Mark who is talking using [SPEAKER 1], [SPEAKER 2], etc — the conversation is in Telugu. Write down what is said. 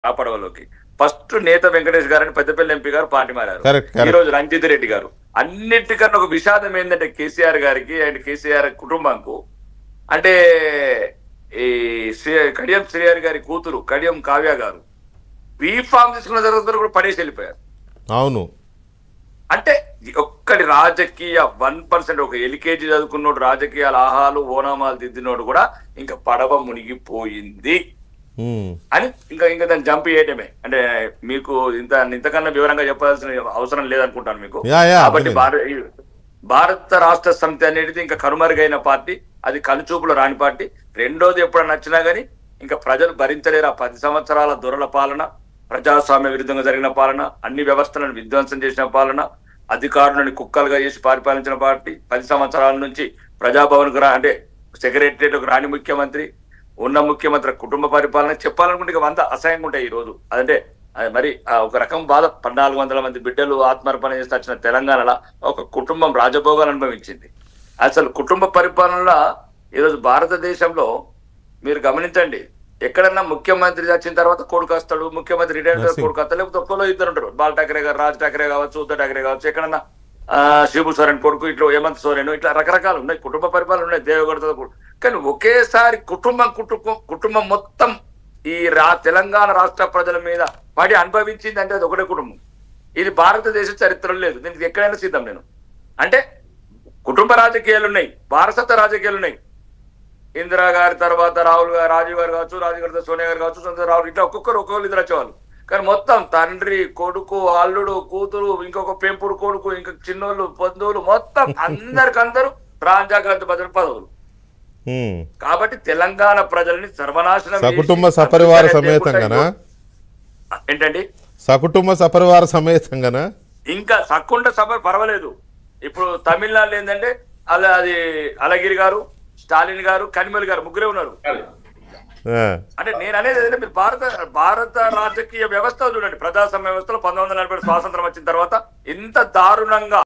[SPEAKER 1] ఆ పడవలోకి ఫస్ట్ నేత వెంకటేష్ గారని పెద్దపల్లి ఎంపీ గారు పార్టీ మారారు
[SPEAKER 2] Correct, correct.
[SPEAKER 1] ఈ రోజు రంజిత్ రెడ్డి గారు అన్నిటికన్నా ఒక విషాదం ఏంటంటే కేసీఆర్ గారికి అండ్ కేసీఆర్ కుటుంబంకు అంటే ఈ శ్రీ- కడియం శ్రీహరి గారి కూతురు కడియం కావ్య గారు బీఫామ్ తీసుకున్న తర్వాత కూడా పడేసి వెళ్ళిపోయారు
[SPEAKER 2] అవును
[SPEAKER 1] అంటే ఒక్కడి రాజకీయ వన్ పర్సెంట్ ఒక ఎల్కేజీ చదువుకున్నోడు రాజకీయాల ఆహాలు ఓనామాలు దిద్దినోడు కూడా ఇంకా పడవ మునిగిపోయింది
[SPEAKER 2] ఉమ్.
[SPEAKER 1] అని ఇంకా ఇంకా దాన్ని జంప్ చేయటమే అంటే మీకు ఇంత ఇంతకన్నా వివరంగా చెప్పాల్సిన అవసరం లేదనుకుంటాను మీకు
[SPEAKER 2] యా, యా,
[SPEAKER 1] కాబట్టి
[SPEAKER 2] అర్థమైంది.
[SPEAKER 1] భార- భారత రాష్ట్ర సమితి అనేది ఇంకా కనుమరుగైన పార్టీ అది కనుచూపులు రాని పార్టీ రెండోది ఎప్పుడన్నా నచ్చినా గానీ ఇంకా ప్రజలు భరించలేరు ఆ పది సంవత్సరాల దొరల పాలన ప్రజాస్వామ్య విరుద్ధంగా జరిగిన పాలన అన్ని వ్యవస్థలను విధ్వంసం చేసిన పాలన అధికారులను కుక్కలుగా చేసి పరిపాలించిన పార్టీ పది సంవత్సరాల నుంచి ప్రజాభవన్కు రా అంటే సెక్రటరియట్కు రాని ముఖ్యమంత్రి ఉన్న ముఖ్యమంత్రి కుటుంబ పరిపాలన చెప్పాలనుకుంటే ఇక వంద అసహ్యంగా ఉంటాయి ఈ రోజు అదంటే అది మరి ఆ ఒక రకం బాధ పద్నాలుగు వందల మంది బిడ్డలు ఆత్మార్పణ చేసి వచ్చిన తెలంగాణలో ఒక కుటుంబం రాజభోగాలు అనుభవించింది అసలు కుటుంబ పరిపాలనలో ఈరోజు భారతదేశంలో మీరు గమనించండి ఎక్కడన్నా ముఖ్యమంత్రి వచ్చిన తర్వాత కొడుకు వస్తాడు ముఖ్యమంత్రి రిటైర్ అయిన తర్వాత కొడుకు వస్తాడు లేకపోతే ఒక్కలో ఇద్దరు ఉంటారు బాల్ ఠాకరే గారు రాజ్ ఠాకరే కావచ్చు ఉద్ధవ్ ఠాకరే కావచ్చు ఎక్కడన్నా ఆ, శిబు సోరెన్ కొడుకు ఇట్లా హేమంత్ సోరెన్ ఇట్లా రకరకాలు ఉన్నాయి కుటుంబ పరిపాలన ఉన్నాయి దేవగడతో కూడా కానీ ఒకేసారి కుటుంబం కుటుంబం కుటుంబం మొత్తం ఈ రా తెలంగాణ రాష్ట్ర ప్రజల మీద పడి అనుభవించింది అంటే అది ఒకటే కుటుంబం ఇది భారతదేశ చరిత్రలో లేదు దీనికి ఎక్కడైనా సిద్ధం నేను అంటే కుటుంబ రాజకీయాలు ఉన్నాయి వారసత్వ రాజకీయాలు ఉన్నాయి ఇందిరా గారి తర్వాత రాహుల్ గారు రాజీవ్ గారు కావచ్చు రాజీవ్ గారి తర్వాత సోనియా గారు కావచ్చు సొంత రాహుల్ ఇట్లా ఒక్కొక్కరు ఒక్కొక్కరు ఇద్దరు వచ్చేవాళ్ళు కానీ మొత్తం తండ్రి కొడుకు అల్లుడు కూతురు ఇంకొక పెంపుడు కొడుకు ఇంకా చిన్నోళ్ళు పొందువులు మొత్తం అందరికందరూ రాజాగ్రత్త భద్ర పదవులు
[SPEAKER 2] ఉమ్.
[SPEAKER 1] కాబట్టి తెలంగాణ ప్రజల్ని సర్వనాశనం చేసి
[SPEAKER 2] సకుటుంబ సపరివార
[SPEAKER 1] అందుకనే
[SPEAKER 2] సమేతంగానా
[SPEAKER 1] ఏంటండి
[SPEAKER 2] సకుటుంబ సపరివార సమేతంగానా
[SPEAKER 1] ఇంకా సక్కుంట సభ పర్వాలేదు ఇప్పుడు తమిళనాడులో ఏంటంటే అలా అది అలగిరి గారు స్టాలిన్ గారు కనిమల్ గారు ముగ్గురే ఉన్నారు
[SPEAKER 2] ఆ.
[SPEAKER 1] అంటే నేను అనేది ఏంటంటే మీరు భారత భారత రాజకీయ వ్యవస్థ చూడండి ప్రజాస్వామ్య వ్యవస్థలో పంతొమ్మిది వందల నలభై ఏడు స్వాతంత్రం వచ్చిన తర్వాత ఇంత దారుణంగా